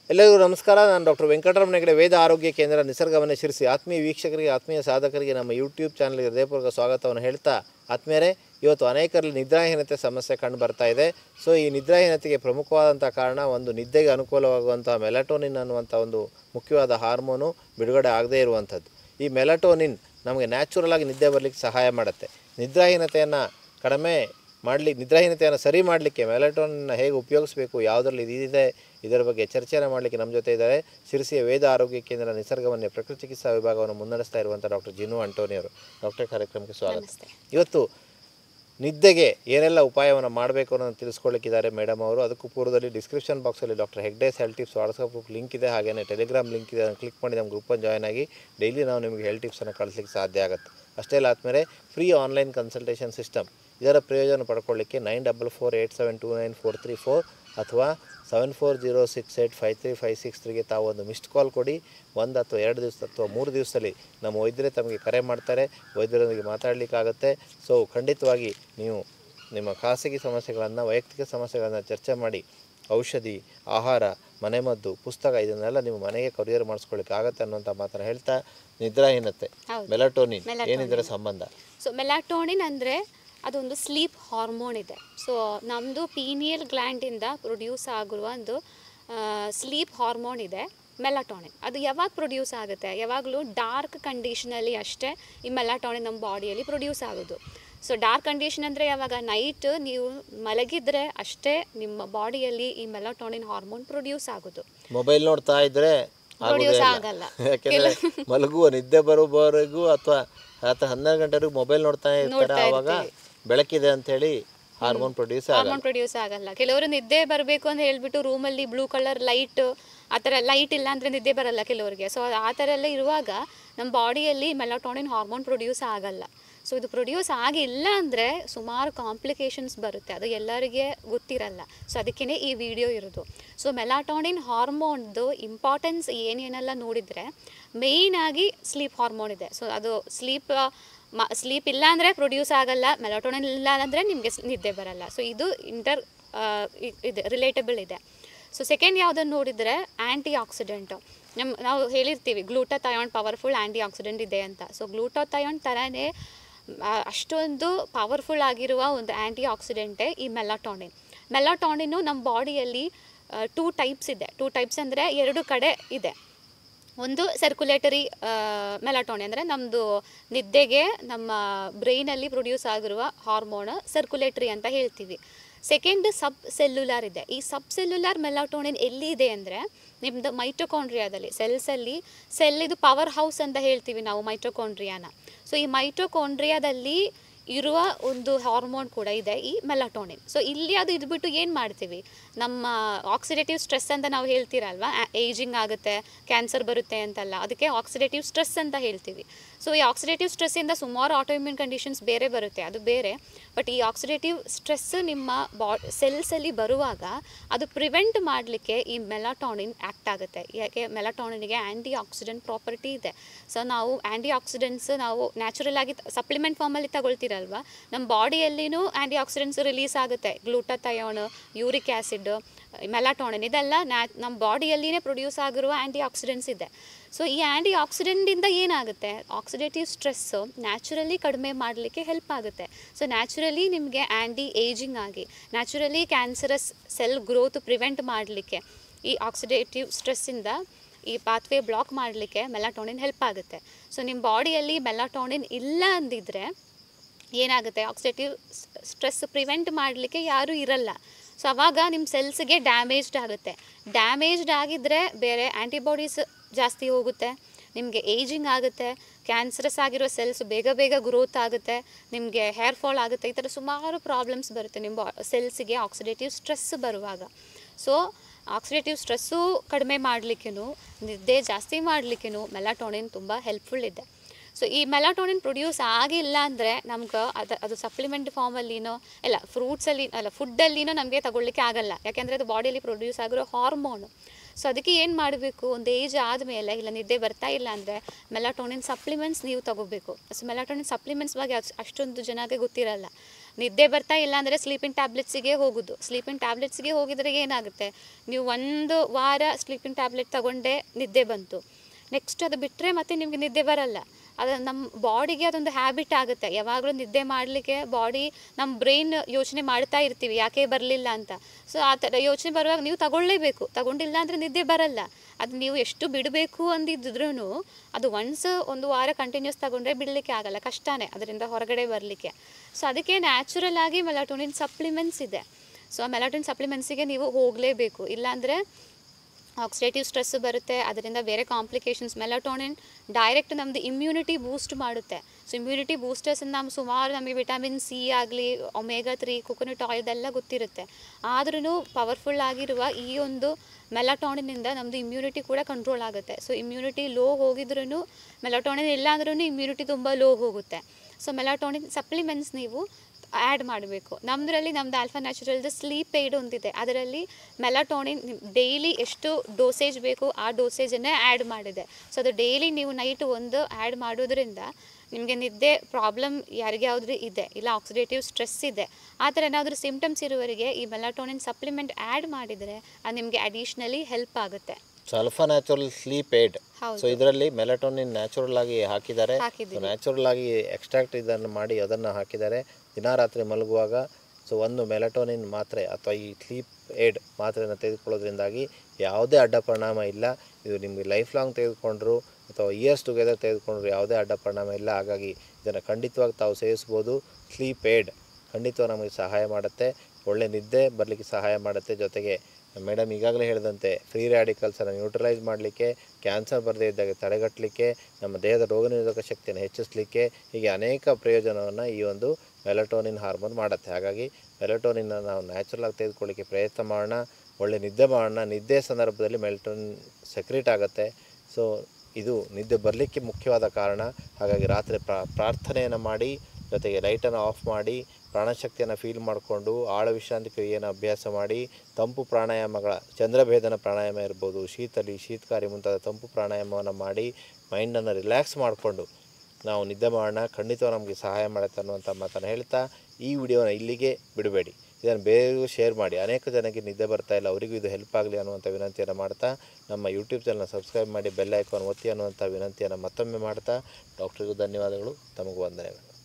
ಎಲ್ಲರಿಗೂ ನಮಸ್ಕಾರ ನಾನು ಡಾಕ್ಟರ್ ವೆಂಕಟರಮಣ ಹೆಗಡೆ ವೇದ ಆರೋಗ್ಯ ಕೇಂದ್ರ ನಿಸರ್ಗವನ್ನೇ ಶಿರಿಸಿ ಆತ್ಮೀಯ ವೀಕ್ಷಕರಿಗೆ ಆತ್ಮೀಯ ಸಾಧಕರಿಗೆ ನಮ್ಮ ಯೂಟ್ಯೂಬ್ ಚಾನಲ್ಗೆ ಹೃದಯಪೂರ್ವಕ ಸ್ವಾಗತವನ್ನು ಹೇಳ್ತಾ ಆತ್ಮೀಯರೇ ಇವತ್ತು ಅನೇಕರಲ್ಲಿ ನಿದ್ರಾಹೀನತೆ ಸಮಸ್ಯೆ ಕಂಡು ಬರ್ತಾ ಇದೆ ಸೊ ಈ ನಿದ್ರಾಹೀನತೆಗೆ ಪ್ರಮುಖವಾದಂಥ ಕಾರಣ ಒಂದು ನಿದ್ದೆಗೆ ಅನುಕೂಲವಾಗುವಂಥ ಮೆಲಟೋನಿನ್ ಅನ್ನುವಂಥ ಒಂದು ಮುಖ್ಯವಾದ ಹಾರ್ಮೋನು ಬಿಡುಗಡೆ ಆಗದೇ ಇರುವಂಥದ್ದು ಈ ಮೆಲಟೋನಿನ್ ನಮಗೆ ನ್ಯಾಚುರಲ್ ಆಗಿ ನಿದ್ದೆ ಬರಲಿಕ್ಕೆ ಸಹಾಯ ಮಾಡುತ್ತೆ ನಿದ್ರಾಹೀನತೆಯನ್ನು ಕಡಿಮೆ ಮಾಡಲಿಕ್ಕೆ ನಿದ್ರಾಹೀನತೆಯನ್ನು ಸರಿ ಮಾಡಲಿಕ್ಕೆ ಮೆಲಟೋನನ್ನು ಹೇಗೆ ಉಪಯೋಗಿಸಬೇಕು ಯಾವುದರಲ್ಲಿ ಇದಿದೆ ಇದರ ಬಗ್ಗೆ ಚರ್ಚೆಯನ್ನು ಮಾಡಲಿಕ್ಕೆ ನಮ್ಮ ಜೊತೆ ಇದ್ದಾರೆ ಶಿರಸಿಯ ವೇದ ಆರೋಗ್ಯ ಕೇಂದ್ರ ನಿಸರ್ಗವನ್ನೇ ಪ್ರಕೃತಿ ಚಿಕಿತ್ಸಾ ವಿಭಾಗವನ್ನು ಮುನ್ನಡೆಸ್ತಾ ಇರುವಂಥ ಡಾಕ್ಟರ್ ಜಿನು ಅಂಟೋನಿಯವರು ಡಾಕ್ಟರ್ ಕಾರ್ಯಕ್ರಮಕ್ಕೆ ಸ್ವಾಗತ ಇವತ್ತು ನಿದ್ದೆಗೆ ಏನೆಲ್ಲ ಉಪಾಯವನ್ನು ಮಾಡಬೇಕು ಅನ್ನೋದನ್ನು ತಿಳಿಸ್ಕೊಳ್ಳಿಕ್ಕಿದ್ದಾರೆ ಮೇಡಮ್ ಅವರು ಅದಕ್ಕೂ ಪೂರ್ವದಲ್ಲಿ ಡಿಸ್ಕ್ರಿಪ್ಷನ್ ಬಾಕ್ಸಲ್ಲಿ doctor Hegde's health tips WhatsApp group link ಇದೆ ಹಾಗೆಯೇ ಟೆಲಿಗ್ರಾಮ್ ಲಿಂಕ್ ಇದೆ ಅದನ್ನು ಕ್ಲಿಕ್ ಮಾಡಿ ನಮ್ಮ ಗ್ರೂಪನ್ನು ಜಾಯ್ನ್ ಆಗಿ ಡೈಲಿ ನಾವು ನಿಮಗೆ ಹೆಲ್ತ್ ಟಿಪ್ಸನ್ನು ಕಳಿಸ್ಲಿಕ್ಕೆ ಸಾಧ್ಯ ಆಗುತ್ತೆ ಅಷ್ಟೇ ಅಲ್ಲ ಆದಮೇಲೆ ಫ್ರೀ ಆನ್ಲೈನ್ ಕನ್ಸಲ್ಟೇಷನ್ ಸಿಸ್ಟಮ್ ಇದರ ಪ್ರಯೋಜನ ಪಡ್ಕೊಳ್ಳಿಕ್ಕೆ nine double four eight seven two nine four three four ಅಥವಾ seven four zero six eight five three five six ತ್ರೀಗೆ ತಾವು ಒಂದು ಮಿಸ್ಡ್ ಕಾಲ್ ಕೊಡಿ ಒಂದು ಅಥವಾ ಎರಡು ದಿವಸ ಅಥವಾ ಮೂರು ದಿವಸದಲ್ಲಿ ನಮ್ಮ ವೈದ್ಯರೇ ತಮಗೆ ಕರೆ ಮಾಡ್ತಾರೆ ವೈದ್ಯರೊಂದಿಗೆ ಮಾತಾಡಲಿಕ್ಕಾಗತ್ತೆ ಸೊ ಖಂಡಿತವಾಗಿ ನೀವು ನಿಮ್ಮ ಖಾಸಗಿ ಸಮಸ್ಯೆಗಳನ್ನು ವೈಯಕ್ತಿಕ ಸಮಸ್ಯೆಗಳನ್ನು ಚರ್ಚೆ ಮಾಡಿ ಔಷಧಿ ಆಹಾರ ಮನೆಮದ್ದು ಪುಸ್ತಕ ಇದನ್ನೆಲ್ಲ ನಿಮ್ಮ ಮನೆಗೆ ಕೊರಿಯರ್ ಮಾಡಿಸ್ಕೊಳ್ಳಿಕ್ಕೆ ಆಗತ್ತೆ ಅನ್ನೋಂಥ ಮಾತನ್ನು ಹೇಳ್ತಾ ನಿದ್ರಾಹೀನತೆ ಹೌದು. Melatonin Melatonin. ಏನಿದರ ಸಂಬಂಧ ಸೊ ಮೆಲಾಟೋನಿನ್ ಅಂದರೆ ಅದೊಂದು ಸ್ಲೀಪ್ ಹಾರ್ಮೋನ್ ಇದೆ ಸೊ ನಮ್ಮದು ಪೀನಿಯಲ್ ಗ್ಲ್ಯಾಂಡಿಂದ ಪ್ರೊಡ್ಯೂಸ್ ಆಗಿರುವ ಒಂದು ಸ್ಲೀಪ್ ಹಾರ್ಮೋನ್ ಇದೆ ಮೆಲಾಟೋನಿನ್ ಅದು ಯಾವಾಗ ಪ್ರೊಡ್ಯೂಸ್ ಆಗುತ್ತೆ ಯಾವಾಗಲೂ ಡಾರ್ಕ್ ಕಂಡೀಷನಲ್ಲಿ ಅಷ್ಟೇ ಈ ಮೆಲಾಟೋನಿನ್ ನಮ್ಮ ಬಾಡಿಯಲ್ಲಿ ಪ್ರೊಡ್ಯೂಸ್ ಆಗೋದು ಸೊ ಡಾರ್ಕ್ ಕಂಡೀಷನ್ ಅಂದರೆ ಯಾವಾಗ ನೈಟ್ ನೀವು ಮಲಗಿದ್ರೆ ಅಷ್ಟೇ ನಿಮ್ಮ ಬಾಡಿಯಲ್ಲಿ ಈ ಮೆಲಾಟೋನಿನ್ ಹಾರ್ಮೋನ್ ಪ್ರೊಡ್ಯೂಸ್ ಆಗೋದು ಮೊಬೈಲ್ ನೋಡ್ತಾ ಇದ್ರೆ ಆಗೋದೇ Produce ಇಲ್ಲ. ಆಗಲ್ಲ. ಯಾಕೆಂದ್ರೆ ಮಲಗುವ ನಿದ್ದೆ ಬರುವವರೆಗೂ ಅಥವಾ ಹತ್ತು ಹನ್ನೆರಡು ಗಂಟೆವರೆಗೂ ಮೊಬೈಲ್ ನೋಡ್ತಾ ಇರ್ತಾರೆ ನೋಡ್ತಾ ಆವಾಗ ಬೆಳಕಿದೆ ಅಂತ ಹೇಳಿ ಹಾರ್ಮೋನ್ ಪ್ರೊಡ್ಯೂಸ್ ಆಗಲ್ಲ ಹಾರ್ಮೋನ್ ಪ್ರೊಡ್ಯೂಸ್ ಆಗಲ್ಲ ಕೆಲವರು ನಿದ್ದೆ ಬರಬೇಕು ಅಂತ ಹೇಳ್ಬಿಟ್ಟು ರೂಮಲ್ಲಿ ಬ್ಲೂ ಕಲರ್ ಲೈಟ್ ಆ ಥರ ಲೈಟ್ ಇಲ್ಲ ಅಂದರೆ ನಿದ್ದೆ ಬರಲ್ಲ ಕೆಲವರಿಗೆ ಸೊ ಆ ಥರ ಎಲ್ಲ ಇರುವಾಗ ನಮ್ಮ ಬಾಡಿಯಲ್ಲಿ ಮೆಲಾಟೋನಿನ್ ಹಾರ್ಮೋನ್ ಪ್ರೊಡ್ಯೂಸ್ ಆಗಲ್ಲ ಸೊ ಇದು ಪ್ರೊಡ್ಯೂಸ್ ಆಗಿಲ್ಲ ಅಂದರೆ ಸುಮಾರು ಕಾಂಪ್ಲಿಕೇಶನ್ಸ್ ಬರುತ್ತೆ ಅದು ಎಲ್ಲರಿಗೆ ಗೊತ್ತಿರಲ್ಲ ಸೊ ಅದಕ್ಕೇ ಈ ವಿಡಿಯೋ ಇರೋದು ಸೊ ಮೆಲಾಟೋನಿನ್ ಹಾರ್ಮೋನ್ದು ಇಂಪಾರ್ಟೆನ್ಸ್ ಏನೇನೆಲ್ಲ ನೋಡಿದರೆ ಮೇಯ್ನಾಗಿ ಸ್ಲೀಪ್ ಹಾರ್ಮೋನ್ ಇದೆ ಸೊ ಅದು ಸ್ಲೀಪ್ ಮ ಸ್ಲೀಪ್ ಇಲ್ಲ ಅಂದರೆ ಪ್ರೊಡ್ಯೂಸ್ ಆಗಲ್ಲ ಮೆಲಾಟೋನಿನ್ ಇಲ್ಲ ಅಂದರೆ ನಿಮಗೆ ನಿದ್ದೆ ಬರಲ್ಲ ಸೊ ಇದು ಇಂಟರ್ ಇದೆ ರಿಲೇಟಬಲ್ ಇದೆ ಸೊ ಸೆಕೆಂಡ್ ಯಾವುದನ್ನು ನೋಡಿದರೆ ಆ್ಯಂಟಿ ಆಕ್ಸಿಡೆಂಟು ನಮ್ಮ ನಾವು ಹೇಳಿರ್ತೀವಿ ಗ್ಲೂಟಾಥಯಾನ್ ಪವರ್ಫುಲ್ ಆ್ಯಂಟಿ ಆಕ್ಸಿಡೆಂಟ್ ಇದೆ ಅಂತ ಸೊ ಗ್ಲೂಟಾಥಯಾನ್ ಥರನೇ ಆ, ಅಷ್ಟೊಂದು ಪವರ್ಫುಲ್ ಆಗಿರುವ ಒಂದು ಆ್ಯಂಟಿ ಆಕ್ಸಿಡೆಂಟೇ ಈ ಮೆಲಾಟೋನಿನ್ ಮೆಲಾಟೋನಿನ್ನು ನಮ್ಮ ಬಾಡಿಯಲ್ಲಿ ಟೂ ಟೈಪ್ಸ್ ಇದೆ ಟೂ ಟೈಪ್ಸ್ ಅಂದರೆ ಎರಡು ಕಡೆ ಇದೆ ಒಂದು ಸರ್ಕ್ಯುಲೇಟರಿ ಮೆಲಾಟೋನಿ ಅಂದರೆ ನಮ್ಮದು ನಿದ್ದೆಗೆ ನಮ್ಮ ಬ್ರೈನಲ್ಲಿ ಪ್ರೊಡ್ಯೂಸ್ ಆಗಿರುವ ಹಾರ್ಮೋನ್ ಸರ್ಕ್ಯುಲೇಟರಿ ಅಂತ ಹೇಳ್ತೀವಿ ಸೆಕೆಂಡ್ ಸಬ್ ಸೆಲ್ಯುಲಾರ್ ಇದೆ ಈ ಸಬ್ ಸೆಲ್ಯುಲಾರ್ ಮೆಲಾಟೋನಿನ್ ಎಲ್ಲಿದೆ ಅಂದರೆ ನಿಮ್ಮದು ಮೈಟೊಕಾಂಡ್ರಿಯಾದಲ್ಲಿ ಸೆಲ್ಸಲ್ಲಿ ಸೆಲ್ ಇದು ಪವರ್ ಹೌಸ್ ಅಂತ ಹೇಳ್ತೀವಿ ನಾವು ಮೈಟೊಕಾಂಡ್ರಿಯಾನ ಸೊ ಈ ಮೈಟೊಕಾಂಡ್ರಿಯಾದಲ್ಲಿ ಇರುವ ಒಂದು ಹಾರ್ಮೋನ್ ಕೂಡ ಇದೆ ಈ ಮೆಲಾಟೋನಿನ್ ಸೊ ಇಲ್ಲಿ ಅದು ಇದ್ಬಿಟ್ಟು ಏನು ಮಾಡ್ತೀವಿ ನಮ್ಮ ಆಕ್ಸಿಡೇಟಿವ್ ಸ್ಟ್ರೆಸ್ ಅಂತ ನಾವು ಹೇಳ್ತೀರಲ್ವ ಏಜಿಂಗ್ ಆಗುತ್ತೆ ಕ್ಯಾನ್ಸರ್ ಬರುತ್ತೆ ಅಂತಲ್ಲ ಅದಕ್ಕೆ ಆಕ್ಸಿಡೇಟಿವ್ ಸ್ಟ್ರೆಸ್ ಅಂತ ಹೇಳ್ತೀವಿ ಸೊ ಈ ಆಕ್ಸಿಡೇಟಿವ್ ಸ್ಟ್ರೆಸ್ಸಿಂದ ಸುಮಾರು ಆಟೋಇಮ್ಯೂನ್ ಕಂಡೀಷನ್ಸ್ ಬೇರೆ ಬರುತ್ತೆ ಅದು ಬೇರೆ ಬಟ್ ಈ ಆಕ್ಸಿಡೇಟಿವ್ ಸ್ಟ್ರೆಸ್ ನಿಮ್ಮ ಬಾ ಸೆಲ್ಸಲ್ಲಿ ಬರುವಾಗ ಅದು ಪ್ರಿವೆಂಟ್ ಮಾಡಲಿಕ್ಕೆ ಈ ಮೆಲಾಟೋನಿನ್ ಆ್ಯಕ್ಟ್ ಆಗುತ್ತೆ ಯಾಕೆ ಮೆಲಾಟೋನಿನ್ಗೆ ಆ್ಯಂಟಿ ಆಕ್ಸಿಡೆಂಟ್ ಪ್ರಾಪರ್ಟಿ ಇದೆ ಸೊ ನಾವು ಆ್ಯಂಟಿ ಆಕ್ಸಿಡೆಂಟ್ಸ್ ನಾವು ನ್ಯಾಚುರಲ್ ಆಗಿ ಸಪ್ಲಿಮೆಂಟ್ ಫಾರ್ಮಲ್ಲಿ ತಗೊಳ್ತೀರಲ್ವ ನಮ್ಮ ಬಾಡಿಯಲ್ಲಿನೂ ಆ್ಯಂಟಿ ಆಕ್ಸಿಡೆಂಟ್ಸ್ ರಿಲೀಸ್ ಆಗುತ್ತೆ ಗ್ಲೂಟಥಯೋನ್ ಯೂರಿಕ್ ಆ್ಯಸಿಡ್ ಮೆಲಾಟೋನಿನ್ ಇದೆಲ್ಲ ನ್ಯಾ ನಮ್ಮ ಬಾಡಿಯಲ್ಲಿನೇ ಪ್ರೊಡ್ಯೂಸ್ ಆಗಿರುವ ಆ್ಯಂಟಿ ಆಕ್ಸಿಡೆಂಟ್ಸ್ ಇದೆ ಸೊ ಈ ಆ್ಯಂಟಿ ಆಕ್ಸಿಡೆಂಟಿಂದ ಏನಾಗುತ್ತೆ ಆಕ್ಸಿಡೇಟಿವ್ ಸ್ಟ್ರೆಸ್ಸು ನ್ಯಾಚುರಲಿ ಕಡಿಮೆ ಮಾಡಲಿಕ್ಕೆ ಹೆಲ್ಪ್ ಆಗುತ್ತೆ ಸೊ ನ್ಯಾಚುರಲಿ ನಿಮಗೆ ಆ್ಯಂಟಿ ಏಜಿಂಗ್ ಆಗಿ naturally cancerous cell growth prevent ಮಾಡಲಿಕ್ಕೆ ಈ ಆಕ್ಸಿಡೇಟಿವ್ ಸ್ಟ್ರೆಸ್ಸಿಂದ ಈ ಪಾತ್ವೇ ಬ್ಲಾಕ್ ಮಾಡಲಿಕ್ಕೆ ಮೆಲಾಟೋನಿನ್ ಹೆಲ್ಪ್ ಆಗುತ್ತೆ ಸೊ ನಿಮ್ಮ ಬಾಡಿಯಲ್ಲಿ ಮೆಲಾಟೋನಿನ್ ಇಲ್ಲ ಅಂದಿದ್ರೆ ಏನಾಗುತ್ತೆ ಆಕ್ಸಿಡೇಟಿವ್ ಸ್ಟ್ರೆಸ್ ಪ್ರಿವೆಂಟ್ ಮಾಡಲಿಕ್ಕೆ ಯಾರೂ ಇರಲ್ಲ ಸೊ ಅವಾಗ ನಿಮ್ಮ ಸೆಲ್ಸ್ಗೆ ಡ್ಯಾಮೇಜ್ಡ್ ಆಗುತ್ತೆ ಡ್ಯಾಮೇಜ್ಡ್ ಆಗಿದ್ದರೆ ಬೇರೆ ಆ್ಯಂಟಿಬಾಡೀಸ್ ಜಾಸ್ತಿ ಹೋಗುತ್ತೆ ನಿಮಗೆ ಏಜಿಂಗ್ ಆಗುತ್ತೆ ಕ್ಯಾನ್ಸರಸ್ ಆಗಿರೋ ಸೆಲ್ಸ್ ಬೇಗ ಬೇಗ ಗ್ರೋತ್ ಆಗುತ್ತೆ ನಿಮಗೆ ಹೇರ್ ಫಾಲ್ ಆಗುತ್ತೆ ಈ ಥರ ಸುಮಾರು ಪ್ರಾಬ್ಲಮ್ಸ್ ಬರುತ್ತೆ ನಿಮ್ಮ ಬಾ ಸೆಲ್ಸಿಗೆ ಆಕ್ಸಿಡೇಟಿವ್ ಸ್ಟ್ರೆಸ್ ಬರುವಾಗ ಸೊ ಆಕ್ಸಿಡೇಟಿವ್ ಸ್ಟ್ರೆಸ್ಸು ಕಡಿಮೆ ಮಾಡಲಿಕ್ಕೂ ನಿದ್ದೆ ಜಾಸ್ತಿ ಮಾಡಲಿಕ್ಕೂ ಮೆಲಾಟೋನಿನ್ ತುಂಬ ಹೆಲ್ಪ್ಫುಲ್ ಇದೆ ಸೊ ಈ ಮೆಲಾಟೋನಿನ್ ಪ್ರೊಡ್ಯೂಸ್ ಆಗಿಲ್ಲ ಅಂದರೆ ನಮ್ಗೆ ಅದು ಅದು ಸಪ್ಲಿಮೆಂಟ್ ಫಾರ್ಮಲ್ಲಿನೋ ಇಲ್ಲ ಫ್ರೂಟ್ಸಲ್ಲಿ ಅಲ್ಲ ಫುಡ್ಡಲ್ಲಿನೋ ನಮಗೆ ತಗೊಳ್ಳಿಕ್ಕೆ ಆಗಲ್ಲ ಯಾಕೆಂದರೆ ಅದು ಬಾಡಿಯಲ್ಲಿ ಪ್ರೊಡ್ಯೂಸ್ ಆಗಿರೋ ಹಾರ್ಮೋನು ಸೊ ಅದಕ್ಕೆ ಏನು ಮಾಡಬೇಕು ಒಂದು ಏಜ್ ಆದಮೇಲೆ ಇಲ್ಲ ನಿದ್ದೆ ಬರ್ತಾ ಇಲ್ಲ ಅಂದರೆ ಮೆಲಾಟೋನಿನ್ ಸಪ್ಲಿಮೆಂಟ್ಸ್ ನೀವು ತಗೋಬೇಕು ಸೊ ಮೆಲಾಟೋನಿನ್ ಸಪ್ಲಿಮೆಂಟ್ಸ್ ಬಗ್ಗೆ ಅಷ್ಟ್- ಅಷ್ಟೊಂದು ಜನಕ್ಕೆ ಗೊತ್ತಿರಲ್ಲ ನಿದ್ದೆ ಬರ್ತಾ ಇಲ್ಲ ಅಂದರೆ ಸ್ಲೀಪಿಂಗ್ ಟ್ಯಾಬ್ಲೆಟ್ಸಿಗೆ ಹೋಗೋದು ಸ್ಲೀಪಿಂಗ್ ಟ್ಯಾಬ್ಲೆಟ್ಸ್ಗೆ ಹೋಗಿದ್ರೆ ಏನಾಗುತ್ತೆ ನೀವು ಒಂದು ವಾರ ಸ್ಲೀಪಿಂಗ್ ಟ್ಯಾಬ್ಲೆಟ್ ತಗೊಂಡೆ ನಿದ್ದೆ ಬಂತು ನೆಕ್ಸ್ಟ್ ಅದು ಬಿಟ್ಟರೆ ಮತ್ತೆ ನಿಮಗೆ ನಿದ್ದೆ ಬರಲ್ಲ ಅದು ನಮ್ಮ ಬಾಡಿಗೆ ಅದೊಂದು ಹ್ಯಾಬಿಟ್ ಆಗುತ್ತೆ ಯಾವಾಗಲೂ ನಿದ್ದೆ ಮಾಡಲಿಕ್ಕೆ ಬಾಡಿ ನಮ್ಮ ಬ್ರೈನ್ ಯೋಚನೆ ಮಾಡ್ತಾ ಇರ್ತೀವಿ ಯಾಕೆ ಬರಲಿಲ್ಲ ಅಂತ ಸೊ ಆ ಥರ ಯೋಚನೆ ಬರುವಾಗ ನೀವು ತಗೊಳ್ಳೇಬೇಕು ತಗೊಂಡಿಲ್ಲ ಅಂದರೆ ನಿದ್ದೆ ಬರಲ್ಲ ಅದು ನೀವು ಎಷ್ಟು ಬಿಡಬೇಕು ಅಂದಿದ್ರೂ ಅದು ಒನ್ಸ್ ಒಂದು ವಾರ ಕಂಟಿನ್ಯೂಸ್ ತಗೊಂಡ್ರೆ ಬಿಡಲಿಕ್ಕೆ ಆಗಲ್ಲ ಕಷ್ಟನೇ ಅದರಿಂದ ಹೊರಗಡೆ ಬರಲಿಕ್ಕೆ ಸೊ ಅದಕ್ಕೆ ನ್ಯಾಚುರಲ್ ಆಗಿ ಮೆಲಾಟೋನಿನ್ ಸಪ್ಲಿಮೆಂಟ್ಸ್ ಇದೆ ಸೊ ಆ ಮೆಲಾಟೋನಿನ್ ಸಪ್ಲಿಮೆಂಟ್ಸಿಗೆ ನೀವು ಹೋಗಲೇಬೇಕು ಇಲ್ಲಾಂದರೆ ಆಕ್ಸಿಡೇಟಿವ್ ಸ್ಟ್ರೆಸ್ ಬರುತ್ತೆ ಅದರಿಂದ ಬೇರೆ ಕಾಂಪ್ಲಿಕೇಶನ್ಸ್ ಮೆಲಟೋನಿನ್ ಡೈರೆಕ್ಟ್ ನಮ್ಮದು ಇಮ್ಯುನಿಟಿ ಬೂಸ್ಟ್ ಮಾಡುತ್ತೆ ಸೊ ಇಮ್ಯುನಿಟಿ ಬೂಸ್ಟರ್ಸ್ ನಮ್ಮ ಸುಮಾರು ನಮಗೆ ವಿಟಮಿನ್ ಸಿ ಆಗಲಿ ಒಮೇಗಾ ತ್ರೀ ಕೊಕೊನಟ್ ಆಯಿಲ್ ಎಲ್ಲ ಗೊತ್ತಿರುತ್ತೆ ಆದ್ರೂ ಪವರ್ಫುಲ್ ಆಗಿರುವ ಈ ಒಂದು ಮೆಲಟೋನಿನಿಂದ ನಮ್ಮದು ಇಮ್ಯುನಿಟಿ ಕೂಡ ಕಂಟ್ರೋಲ್ ಆಗುತ್ತೆ ಸೊ ಇಮ್ಯುನಿಟಿ ಲೋ ಹೋಗಿದ್ರೂ ಮೆಲಟೋನಿನ್ ಇಲ್ಲ ಅಂದ್ರೂ ಇಮ್ಯುನಿಟಿ ತುಂಬ ಲೋ ಹೋಗುತ್ತೆ ಸೊ ಮೆಲಟೋನಿನ್ ಸಪ್ಲಿಮೆಂಟ್ಸ್ ನೀವು ಆ್ಯಡ್ ಮಾಡಬೇಕು ನಮ್ಮದ್ರಲ್ಲಿ ನಮ್ಮದು ಆಲ್ಫಾ ನ್ಯಾಚುರಲ್ದು ಸ್ಲೀಪ್ ಏಡ್ ಒಂದಿದೆ ಅದರಲ್ಲಿ ಮೆಲಟೋನಿನ್ ಡೈಲಿ ಎಷ್ಟು ಡೋಸೇಜ್ ಬೇಕು ಆ ಡೋಸೇಜನ್ನೇ ಆ್ಯಡ್ ಮಾಡಿದೆ ಸೊ ಅದು ಡೈಲಿ ನೀವು ನೈಟ್ ಒಂದು ಆ್ಯಡ್ ಮಾಡೋದ್ರಿಂದ ನಿಮಗೆ ನಿದ್ದೆ ಪ್ರಾಬ್ಲಮ್ ಯಾರಿಗಾದ್ರೂ ಇದೆ ಇಲ್ಲ ಆಕ್ಸಿಡೇಟಿವ್ ಸ್ಟ್ರೆಸ್ ಇದೆ ಆ ಥರ ಏನಾದರೂ ಸಿಮ್ಟಮ್ಸ್ ಇರುವವರಿಗೆ ಈ ಮೆಲಟೋನಿನ್ ಸಪ್ಲಿಮೆಂಟ್ ಆ್ಯಡ್ ಮಾಡಿದರೆ ಅದು ನಿಮಗೆ ಅಡಿಷ್ನಲಿ ಹೆಲ್ಪ್ ಆಗುತ್ತೆ so alpha natural sleep aid ಹೌದು. ಸೊ ಇದರಲ್ಲಿ ಮೆಲಟೋನಿನ್ ನ್ಯಾಚುರಲ್ ಆಗಿ ಹಾಕಿದ್ದಾರೆ ಹಾಕಿದ್ದೀವಿ. ನ್ಯಾಚುರಲ್ ಆಗಿ ಎಕ್ಸ್ಟ್ರಾಕ್ಟ್ ಇದನ್ನು ಮಾಡಿ ಅದನ್ನು ಹಾಕಿದ್ದಾರೆ ದಿನ ರಾತ್ರಿ ಮಲಗುವಾಗ ಸೊ ಒಂದು ಮೆಲಟೋನಿನ್ ಮಾತ್ರೆ ಅಥವಾ ಈ ಸ್ಲೀಪ್ ಏಡ್ ಮಾತ್ರೆಯನ್ನು ತೆಗೆದುಕೊಳ್ಳೋದ್ರಿಂದಾಗಿ ಯಾವುದೇ ಅಡ್ಡ ಪರಿಣಾಮ ಇಲ್ಲ ಇದು ನಿಮಗೆ ಲೈಫ್ ಲಾಂಗ್ ತೆಗೆದುಕೊಂಡ್ರು ಅಥವಾ ಇಯರ್ಸ್ ಟುಗೆದರ್ ತೆಗೆದುಕೊಂಡ್ರು ಯಾವುದೇ ಅಡ್ಡ ಪರಿಣಾಮ ಇಲ್ಲ ಹಾಗಾಗಿ ಇದನ್ನು ಖಂಡಿತವಾಗಿ ತಾವು ಸೇವಿಸ್ಬೋದು ಸ್ಲೀಪ್ ಏಡ್ ಖಂಡಿತವಾಗಿ ನಮಗೆ ಸಹಾಯ ಮಾಡುತ್ತೆ ಒಳ್ಳೆ ನಿದ್ದೆ ಬರಲಿಕ್ಕೆ ಸಹಾಯ ಮಾಡುತ್ತೆ ಜೊತೆಗೆ ಮೇಡಮ್ ಈಗಾಗಲೇ ಹೇಳಿದಂತೆ ಫ್ರೀ ರ್ಯಾಡಿಕಲ್ಸನ್ನು ನ್ಯೂಟ್ರಲೈಸ್ ಮಾಡಲಿಕ್ಕೆ ಕ್ಯಾನ್ಸರ್ ಬರದೇ ಇದ್ದಾಗ ತಡೆಗಟ್ಟಲಿಕ್ಕೆ ನಮ್ಮ ದೇಹದ ರೋಗನಿರೋಧಕ ಶಕ್ತಿಯನ್ನು ಹೆಚ್ಚಿಸಲಿಕ್ಕೆ ಹೀಗೆ ಅನೇಕ ಪ್ರಯೋಜನವನ್ನು ಈ ಒಂದು ಮೆಲಟೋನಿನ್ ಹಾರ್ಮೋನ್ ಮಾಡುತ್ತೆ ಹಾಗಾಗಿ ಮೆಲಟೋನಿನ್ನ ನಾವು ನ್ಯಾಚುರಲ್ ಆಗಿ ತೆಗೆದುಕೊಳ್ಳಿಕ್ಕೆ ಪ್ರಯತ್ನ ಮಾಡೋಣ ಒಳ್ಳೆ ನಿದ್ದೆ ಮಾಡೋಣ ನಿದ್ದೆ ಸಂದರ್ಭದಲ್ಲಿ ಮೆಲಟೋನಿನ್ ಸೆಕ್ರೇಟ್ ಆಗುತ್ತೆ ಸೊ ಇದು ನಿದ್ದೆ ಬರಲಿಕ್ಕೆ ಮುಖ್ಯವಾದ ಕಾರಣ ಹಾಗಾಗಿ ರಾತ್ರಿ ಪ್ರಾ ಪ್ರಾರ್ಥನೆಯನ್ನು ಮಾಡಿ ಜೊತೆಗೆ ಲೈಟನ್ನು ಆಫ್ ಮಾಡಿ ಪ್ರಾಣಶಕ್ತಿಯನ್ನು ಫೀಲ್ ಮಾಡಿಕೊಂಡು ಆಳ ವಿಶ್ರಾಂತಿ ಕ್ರಿಯೆಯನ್ನು ಅಭ್ಯಾಸ ಮಾಡಿ ತಂಪು ಪ್ರಾಣಾಯಾಮಗಳ ಚಂದ್ರಭೇದನ ಪ್ರಾಣಾಯಾಮ ಇರ್ಬೋದು ಶೀತಲಿ ಶೀತಕಾರಿ ಮುಂತಾದ ತಂಪು ಪ್ರಾಣಾಯಾಮವನ್ನು ಮಾಡಿ ಮೈಂಡನ್ನು ರಿಲ್ಯಾಕ್ಸ್ ಮಾಡಿಕೊಂಡು ನಾವು ನಿದ್ದೆ ಮಾಡೋಣ ಖಂಡಿತವಾಗಿ ನಮಗೆ ಸಹಾಯ ಮಾಡುತ್ತೆ ಅನ್ನುವಂಥ ಮಾತನ್ನು ಹೇಳ್ತಾ ಈ ವಿಡಿಯೋನ ಇಲ್ಲಿಗೆ ಬಿಡಬೇಡಿ ಇದನ್ನು ಬೇರೆಗೂ ಶೇರ್ ಮಾಡಿ ಅನೇಕ ಜನಕ್ಕೆ ನಿದ್ದೆ ಬರ್ತಾ ಇಲ್ಲ ಅವರಿಗೂ ಇದು ಹೆಲ್ಪ್ ಆಗಲಿ ಅನ್ನುವಂಥ ವಿನಂತಿಯನ್ನು ಮಾಡ್ತಾ ನಮ್ಮ ಯೂಟ್ಯೂಬ್ ಚಾನಲ್ನ ಸಬ್ಸ್ಕ್ರೈಬ್ ಮಾಡಿ ಬೆಲ್ ಐಕಾನ್ ಒತ್ತಿ ಅನ್ನುವಂಥ ವಿನಂತಿಯನ್ನು ಮತ್ತೊಮ್ಮೆ ಮಾಡ್ತಾ ಡಾಕ್ಟ್ರಿಗೂ ಧನ್ಯವಾದಗಳು ತಮಗೂ ವಂದನೆಗಳು